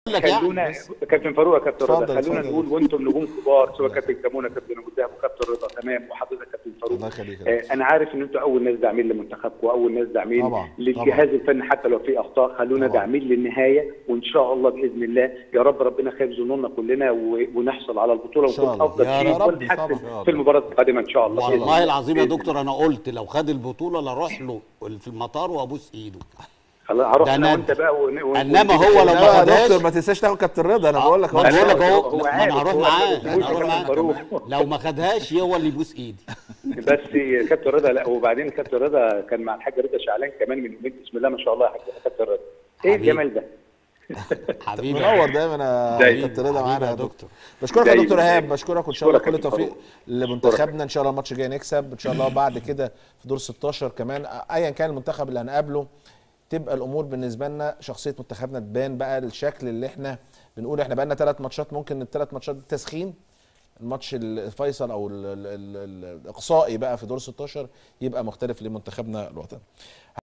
لك يعني خلونا كابتن فاروق يا كابتن رضا اتفضل، خلونا اتفضل. نقول وانتم نجوم كبار سواء كابتن كمونه كابتن ابو الدهب وكابتن رضا تمام وحضرتك كابتن فاروق الله يخليك يا آه انا عارف ان انتم اول ناس داعمين لمنتخبكم واول ناس داعمين طبعا، للجهاز الفني حتى لو في اخطاء خلونا طبعا. داعمين للنهايه وان شاء الله باذن الله يا رب ربنا خير ظنوننا كلنا و- ونحصل على البطوله إن شاء ونكون الله. افضل يا شيء رب ونحسن طبعا. في المباراه القادمه ان شاء الله بإذن والله الله. العظيم يا بإذن دكتور انا قلت لو خد البطوله لاروح له في المطار وابوس ايده خلاص هروح ده انا أنا- وانت بقى ون... ون- إنما ون- هو لو إنما ما يا خدهاش- دكتور ما تنساش تاخد كابتن رضا انا بقول لك ما اهو بقول لك اهو هو ما عارف، انا هروح هو معاه عارف. انا هروح كمان بروح. معاه لو ما خدهاش هو اللي يبوس ايدي بس كابتن رضا لا وبعدين كابتن رضا كان مع الحاج رضا شعلان كمان من يومين بسم الله ما شاء الله يا حاج كابتن رضا ايه حبيبي. الجمال ده حبيبي منور دايما يا دايما. كابتن رضا حبيبي معانا يا يا دكتور دكتور. بشكرك يا دايما، دكتور ايهاب دايما. بشكرك وان شاء الله أشكرك كل يا كابتن التوفيق فاروق. لمنتخبنا ان شاء الله الماتش الجاي نكسب ان شاء الله بعد كده في دور 16 كمان ايا كان المنتخب اللي هنقابله تبقى الامور بالنسبه لنا شخصيه منتخبنا تبان بقى الشكل اللي احنا بنقول احنا بقى لنا ثلاث ماتشات ممكن الثلاث ماتشات دي تسخين الماتش الفيصل او ال- ال- ال- الاقصائي بقى في دور 16 يبقى مختلف لمنتخبنا الوطني